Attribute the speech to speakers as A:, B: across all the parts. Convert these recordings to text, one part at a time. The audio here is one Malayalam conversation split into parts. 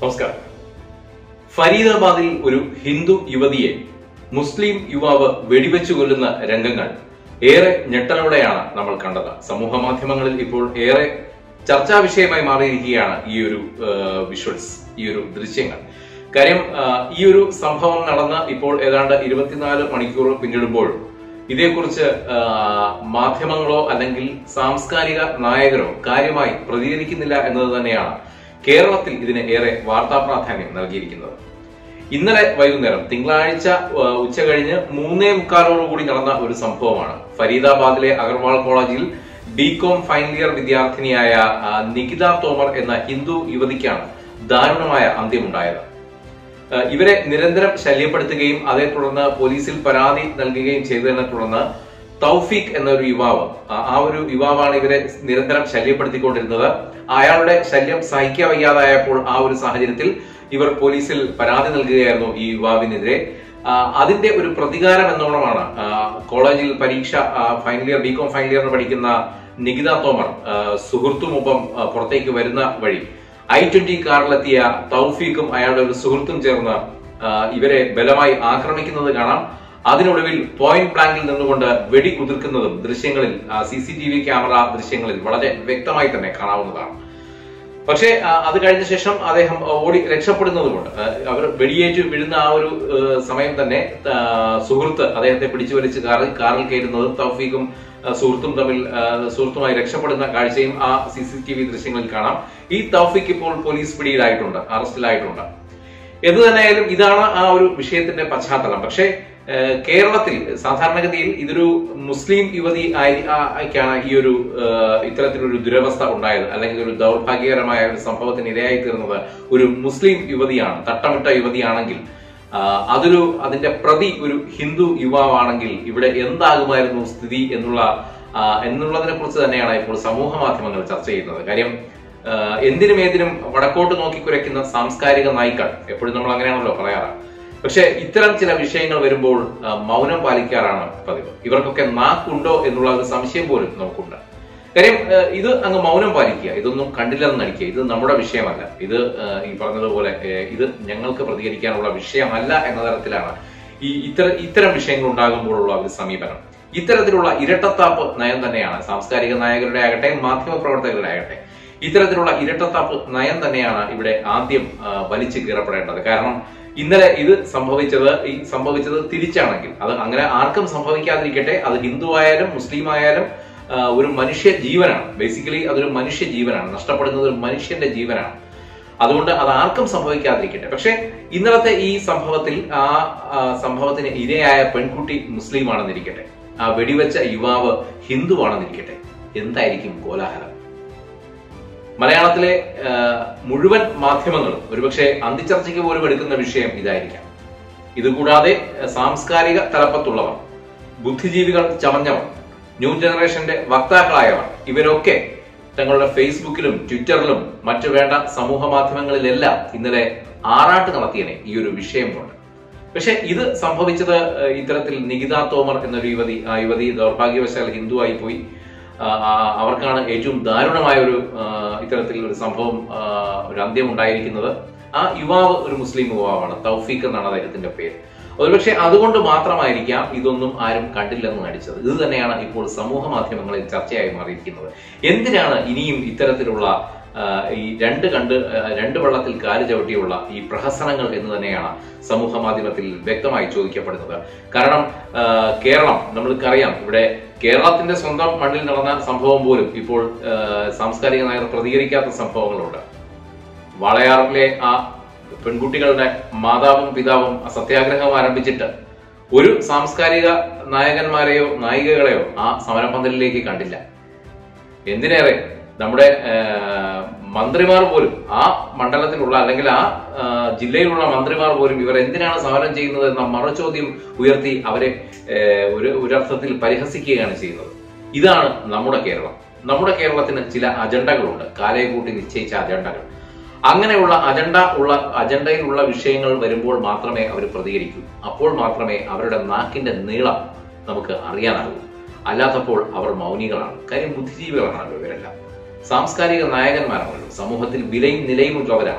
A: നമസ്കാരം ഫരീദാബാദിൽ ഒരു ഹിന്ദു യുവതിയെ മുസ്ലിം യുവാവ് വെടിവെച്ചു കൊല്ലുന്ന രംഗങ്ങൾ ഏറെ ഞെട്ടലോടെയാണ് നമ്മൾ കണ്ടത് സമൂഹ മാധ്യമങ്ങളിൽ ഇപ്പോൾ ഏറെ ചർച്ചാ വിഷയമായി മാറിയിരിക്കുകയാണ് ഈ ഒരു വിഷ്വൽസ് ഈ ഒരു ദൃശ്യങ്ങൾ കാര്യം ആ, ഈ ഒരു സംഭവം നടന്ന് ഇപ്പോൾ ഏതാണ്ട് ഇരുപത്തിനാല് മണിക്കൂർ പിന്നിടുമ്പോൾ ഇതേക്കുറിച്ച് ആ, മാധ്യമങ്ങളോ അല്ലെങ്കിൽ സാംസ്കാരിക നായകരോ കാര്യമായി പ്രതികരിക്കുന്നില്ല എന്നത് തന്നെയാണ് കേരളത്തിൽ ഇതിന് ഏറെ വാർത്താ പ്രാധാന്യം നൽകിയിരിക്കുന്നത് ഇന്നലെ വൈകുന്നേരം തിങ്കളാഴ്ച ആ, ഉച്ച കഴിഞ്ഞ് മൂന്നേ മുക്കാലോടുകൂടി നടന്ന ഒരു സംഭവമാണ് ഫരീദാബാദിലെ അഗർവാൾ കോളേജിൽ ബികോം ഫൈനൽ ഇയർ വിദ്യാർത്ഥിനിയായ ആ, നികിത തോമർ എന്ന ഹിന്ദു യുവതിക്കാണ് ദാരുണമായ അന്ത്യമുണ്ടായത് ഏഹ് ഇവരെ നിരന്തരം ശല്യപ്പെടുത്തുകയും അതേ തുടർന്ന് പോലീസിൽ പരാതി നൽകുകയും ചെയ്തതിനെ തുടർന്ന് തൗഫീഖ് എന്ന ഒരു യുവാവ് ആ- ആ ഒരു യുവാവാണ് ഇവരെ നിരന്തരം ശല്യപ്പെടുത്തിക്കൊണ്ടിരുന്നത് അയാളുടെ ശല്യം സഹിക്കാൻ വയ്യാതായപ്പോൾ ആ ഒരു സാഹചര്യത്തിൽ ഇവർ പോലീസിൽ പരാതി നൽകുകയായിരുന്നു ഈ യുവാവിനെതിരെ ആ, അതിന്റെ ഒരു പ്രതികാരം എന്നോണമാണ് ആ, കോളേജിൽ പരീക്ഷ ആ, ഫൈനൽ ഇയർ ബികോം ഫൈനൽ ഇയറിന് പഠിക്കുന്ന നികിത തോമർ ആ, സുഹൃത്തുമൊപ്പം ആ, പുറത്തേക്ക് വരുന്ന വഴി ഐ ട്വന്റി കാറിലെത്തിയ തൗഫീഖും അയാളുടെ ഒരു സുഹൃത്തും ചേർന്ന് ആ, ഇവരെ ബലമായി ആക്രമിക്കുന്നത് കാണാം അതിനൊടുവിൽ പോയിന്റ് ബ്ലാങ്കിൽ നിന്നുകൊണ്ട് വെടി കുതിർക്കുന്നതും ദൃശ്യങ്ങളിൽ C C T V camera ദൃശ്യങ്ങളിൽ വളരെ വ്യക്തമായി തന്നെ കാണാവുന്നതാണ് പക്ഷേ ആ, അത് കഴിഞ്ഞ ശേഷം അദ്ദേഹം ഓടി രക്ഷപ്പെടുന്നതുകൊണ്ട് ആ, അവർ വെടിയേറ്റ് വീഴുന്ന ആ ഒരു ആ, സമയം തന്നെ ആ, സുഹൃത്ത് അദ്ദേഹത്തെ പിടിച്ചു വലിച്ച് കാറിൽ കാറിൽ കയറുന്നതും തൗഫീഖും ആ, സുഹൃത്തും തമ്മിൽ ആ, സുഹൃത്തുമായി രക്ഷപ്പെടുന്ന കാഴ്ചയും ആ സി സി ടി വി ദൃശ്യങ്ങളിൽ കാണാം ഈ തൗഫീഖ് ഇപ്പോൾ പോലീസ് പിടിയിലായിട്ടുണ്ട് അറസ്റ്റിലായിട്ടുണ്ട് എന്ത് തന്നെയായാലും ഇതാണ് ആ ഒരു വിഷയത്തിന്റെ പശ്ചാത്തലം പക്ഷേ ഏഹ്, കേരളത്തിൽ സാധാരണഗതിയിൽ ഇതൊരു മുസ്ലിം യുവതി ആയി- ആ- ആയിക്കാണ് ഈ ഒരു ഏഹ്, ഇത്തരത്തിലൊരു ദുരവസ്ഥ ഉണ്ടായത് അല്ലെങ്കിൽ ഒരു ദൗർഭാഗ്യകരമായ ഒരു സംഭവത്തിന് ഇരയായി തീർന്നത് ഒരു മുസ്ലിം യുവതിയാണ് തട്ടമിട്ട യുവതിയാണെങ്കിൽ ആ, അതൊരു അതിന്റെ പ്രതി ഒരു ഹിന്ദു യുവാവാണെങ്കിൽ ഇവിടെ എന്താകുമായിരുന്നു സ്ഥിതി എന്നുള്ള ആ, എന്നുള്ളതിനെ കുറിച്ച് തന്നെയാണ് ഇപ്പോൾ സമൂഹ മാധ്യമങ്ങൾ ചർച്ച ചെയ്യുന്നത് കാര്യം ആ, എന്തിനും ഏതിനും വടക്കോട്ട് നോക്കി കുരയ്ക്കുന്ന സാംസ്കാരിക നായ്ക്കൾ എപ്പോഴും നമ്മൾ അങ്ങനെയാണല്ലോ പറയാറ് പക്ഷെ ഇത്തരം ചില വിഷയങ്ങൾ വരുമ്പോൾ ആ, മൗനം പാലിക്കാറാണ് പതിവ് ഇവർക്കൊക്കെ നാക്കുണ്ടോ എന്നുള്ള ഒരു സംശയം പോലും നമുക്കുണ്ട് കാര്യം ആ, ഇത് അങ്ങ് മൗനം പാലിക്കുക ഇതൊന്നും കണ്ടില്ലെന്ന് നടിക്കുക ഇത് നമ്മുടെ വിഷയമല്ല ഇത് ആ, ഈ പറഞ്ഞതുപോലെ ഏ, ഇത് ഞങ്ങൾക്ക് പ്രതികരിക്കാനുള്ള വിഷയമല്ല എന്ന തരത്തിലാണ് ഈ ഇത്തരം ഇത്തരം വിഷയങ്ങൾ ഉണ്ടാകുമ്പോഴുള്ള ഒരു സമീപനം ഇത്തരത്തിലുള്ള ഇരട്ടത്താപ്പ് നയം തന്നെയാണ് സാംസ്കാരിക നായകരുടെ ആകട്ടെ മാധ്യമ പ്രവർത്തകരുടെ ആകട്ടെ ഇത്തരത്തിലുള്ള ഇരട്ടത്താപ്പ് നയം തന്നെയാണ് ഇവിടെ ആദ്യം ആ, വലിച്ചു കീറപ്പെടേണ്ടത് കാരണം ഇന്നലെ ഇത് സംഭവിച്ചത് ഈ സംഭവിച്ചത് തിരിച്ചാണെങ്കിൽ അത് അങ്ങനെ ആർക്കും സംഭവിക്കാതിരിക്കട്ടെ അത് ഹിന്ദു ആയാലും മുസ്ലിം ആയാലും ആ, ഒരു മനുഷ്യ ജീവനാണ് ബേസിക്കലി അതൊരു മനുഷ്യ ജീവനാണ് നഷ്ടപ്പെടുന്നത് ഒരു മനുഷ്യന്റെ ജീവനാണ് അതുകൊണ്ട് അത് ആർക്കും സംഭവിക്കാതിരിക്കട്ടെ പക്ഷെ ഇന്നലത്തെ ഈ സംഭവത്തിൽ ആ ആ, സംഭവത്തിന് ഇരയായ പെൺകുട്ടി മുസ്ലിം ആണെന്നിരിക്കട്ടെ ആ വെടിവെച്ച യുവാവ് ഹിന്ദു ആണെന്നിരിക്കട്ടെ എന്തായിരിക്കും കോലാഹലം മലയാളത്തിലെ ആ, മുഴുവൻ മാധ്യമങ്ങളും ഒരുപക്ഷെ അന്തിച്ചർച്ചയ്ക്ക് പോലും എടുക്കുന്ന വിഷയം ഇതായിരിക്കാം ഇതുകൂടാതെ ആ, സാംസ്കാരിക തലപ്പത്തുള്ളവർ ബുദ്ധിജീവികൾ ചമഞ്ഞവർ ന്യൂ ജനറേഷന്റെ വക്താക്കളായവർ ഇവരൊക്കെ തങ്ങളുടെ ഫേസ്ബുക്കിലും ട്വിറ്ററിലും മറ്റു വേണ്ട സമൂഹ മാധ്യമങ്ങളിലെല്ലാം ഇന്നലെ ആറാട്ട് നടത്തിയനെ ഈ ഒരു വിഷയം കൊണ്ട് പക്ഷെ ഇത് സംഭവിച്ചത് ആ, ഇത്തരത്തിൽ നികിത തോമർ എന്നൊരു യുവതി ആ യുവതി ദൗർഭാഗ്യവശാൽ ഹിന്ദുവായി പോയി ആ, ആ, അവർക്കാണ് ഏറ്റവും ദാരുണമായ ഒരു ആ, ഇത്തരത്തിൽ ഒരു സംഭവം ആ, ഒരു അന്ത്യം ഉണ്ടായിരിക്കുന്നത് ആ യുവാവ് ഒരു മുസ്ലിം യുവാവാണ് തൗഫീഖ് എന്നാണ് അദ്ദേഹത്തിന്റെ പേര് ഒരുപക്ഷെ അതുകൊണ്ട് മാത്രമായിരിക്കാം ഇതൊന്നും ആരും കണ്ടില്ലെന്ന് നടിച്ചത് ഇത് തന്നെയാണ് ഇപ്പോൾ സമൂഹ മാധ്യമങ്ങളിൽ ചർച്ചയായി മാറിയിരിക്കുന്നത് എന്തിനാണ് ഇനിയും ഇത്തരത്തിലുള്ള ആ, ഈ രണ്ട് കണ്ട് ആ, രണ്ട് വെള്ളത്തിൽ കാല് ചവിട്ടിയുള്ള ഈ പ്രഹസനങ്ങൾ എന്ന് തന്നെയാണ് സമൂഹ മാധ്യമത്തിൽ വ്യക്തമായി ചോദിക്കപ്പെടുന്നത് കാരണം ആ, കേരളം നമ്മൾക്കറിയാം ഇവിടെ കേരളത്തിന്റെ സ്വന്തം മണ്ണിൽ നടന്ന സംഭവം പോലും ഇപ്പോൾ ആ, സാംസ്കാരിക നായർ പ്രതികരിക്കാത്ത സംഭവങ്ങളുണ്ട് വാളയാറിലെ ആ പെൺകുട്ടികളുടെ മാതാവും പിതാവും ആ സത്യാഗ്രഹം ആരംഭിച്ചിട്ട് ഒരു സാംസ്കാരിക നായകന്മാരെയോ നായികകളെയോ ആ സമരപന്തലിലേക്ക് കണ്ടില്ല എന്തിനേറെ നമ്മുടെ ആ, മന്ത്രിമാർ പോലും ആ മണ്ഡലത്തിലുള്ള അല്ലെങ്കിൽ ആ ആ, ജില്ലയിലുള്ള മന്ത്രിമാർ പോലും ഇവർ എന്തിനാണ് സമരം ചെയ്യുന്നത് എന്ന മറുചോദ്യം ഉയർത്തി അവരെ ആ, ഒരു ഒരർത്ഥത്തിൽ പരിഹസിക്കുകയാണ് ചെയ്യുന്നത് ഇതാണ് നമ്മുടെ കേരളം നമ്മുടെ കേരളത്തിന് ചില അജണ്ടകളുണ്ട് കാലയെ കൂട്ടി നിശ്ചയിച്ച അജണ്ടകൾ അങ്ങനെയുള്ള അജണ്ട ഉള്ള അജണ്ടയിലുള്ള വിഷയങ്ങൾ വരുമ്പോൾ മാത്രമേ അവർ പ്രതികരിക്കൂ അപ്പോൾ മാത്രമേ അവരുടെ നാക്കിന്റെ നീളം നമുക്ക് അറിയാനാകൂ അല്ലാത്തപ്പോൾ അവർ മൗനികളാണ് കാര്യം ബുദ്ധിജീവികളാണല്ലോ ഇവരെല്ലാം സാംസ്കാരിക നായകന്മാരാണല്ലോ സമൂഹത്തിൽ വിലയും നിലയും ഉള്ളവരാണല്ലോ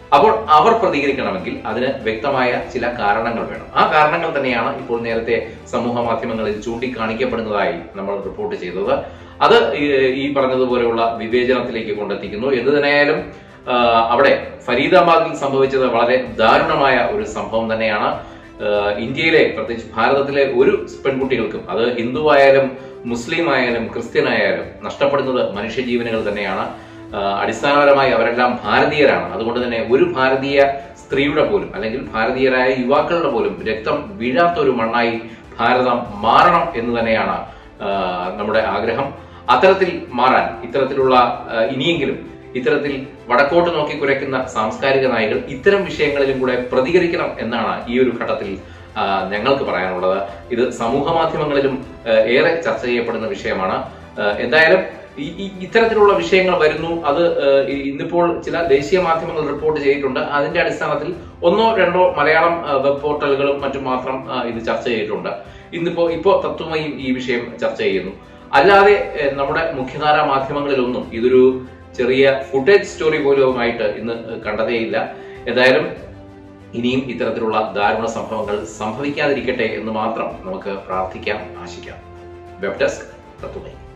A: അപ്പോൾ അവർ പ്രതികരിക്കണമെങ്കിൽ അതിന് വ്യക്തമായ ചില കാരണങ്ങൾ വേണം ആ കാരണങ്ങൾ തന്നെയാണ് ഇപ്പോൾ നേരത്തെ സമൂഹ മാധ്യമങ്ങളിൽ ചൂണ്ടിക്കാണിക്കപ്പെടുന്നതായി നമ്മൾ റിപ്പോർട്ട് ചെയ്തത് അത് ഈ- ഈ പറഞ്ഞതുപോലെയുള്ള വിവേചനത്തിലേക്ക് കൊണ്ടെത്തിക്കുന്നു എന്ത് തന്നെയായാലും ആ, അവിടെ ഫരീദാബാദിൽ സംഭവിച്ചത് വളരെ ദാരുണമായ ഒരു സംഭവം തന്നെയാണ് ആ, ഇന്ത്യയിലെ പ്രത്യേകിച്ച് ഭാരതത്തിലെ ഒരു പെൺകുട്ടികൾക്കും അത് ഹിന്ദു ആയാലും മുസ്ലിം ആയാലും ക്രിസ്ത്യൻ ആയാലും നഷ്ടപ്പെടുന്നത് മനുഷ്യജീവനുകൾ തന്നെയാണ് ആ, അടിസ്ഥാനപരമായി അവരെല്ലാം ഭാരതീയരാണ് അതുകൊണ്ട് തന്നെ ഒരു ഭാരതീയ സ്ത്രീയുടെ പോലും അല്ലെങ്കിൽ ഭാരതീയരായ യുവാക്കളുടെ പോലും രക്തം വീഴാത്ത ഒരു മണ്ണായി ഭാരതം മാറണം എന്ന് തന്നെയാണ് ആ, നമ്മുടെ ആഗ്രഹം അത്തരത്തിൽ മാറാൻ ഇത്തരത്തിലുള്ള ആ, ഇനിയെങ്കിലും ഇത്തരത്തിൽ വടക്കോട്ട് നോക്കി കുരയ്ക്കുന്ന സാംസ്കാരിക നായികൾ ഇത്തരം വിഷയങ്ങളിലും കൂടെ പ്രതികരിക്കണം എന്നാണ് ഈ ഒരു ഘട്ടത്തിൽ ആ, ഞങ്ങൾക്ക് പറയാനുള്ളത് ഇത് സമൂഹ മാധ്യമങ്ങളിലും ആ, ഏറെ ചർച്ച ചെയ്യപ്പെടുന്ന വിഷയമാണ് ആ, എന്തായാലും ഈ- ഈ- ഇത്തരത്തിലുള്ള വിഷയങ്ങൾ വരുന്നു അത് ആ, ഈ- ഇന്നിപ്പോൾ ചില ദേശീയ മാധ്യമങ്ങൾ റിപ്പോർട്ട് ചെയ്തിട്ടുണ്ട് അതിന്റെ അടിസ്ഥാനത്തിൽ ഒന്നോ രണ്ടോ മലയാളം ആ, വെബ് പോർട്ടലുകളും മറ്റും മാത്രം ആ, ഇത് ചർച്ച ചെയ്തിട്ടുണ്ട് ഇന്നിപ്പോ ഇപ്പോ തത്വമയും ഈ വിഷയം ചർച്ച ചെയ്യുന്നു അല്ലാതെ ഏ, നമ്മുടെ മുഖ്യധാരാ മാധ്യമങ്ങളിലൊന്നും ഇതൊരു ചെറിയ ഫുട്ടേജ് സ്റ്റോറി പോലുമായിട്ട് ഇന്ന് കണ്ടതേയില്ല എന്തായാലും ഇനിയും ഇത്തരത്തിലുള്ള ദാരുണ സംഭവങ്ങൾ സംഭവിക്കാതിരിക്കട്ടെ എന്ന് മാത്രം നമുക്ക് പ്രാർത്ഥിക്കാം ആശിക്കാം വെബ് ഡെസ്ക് തത്വമയി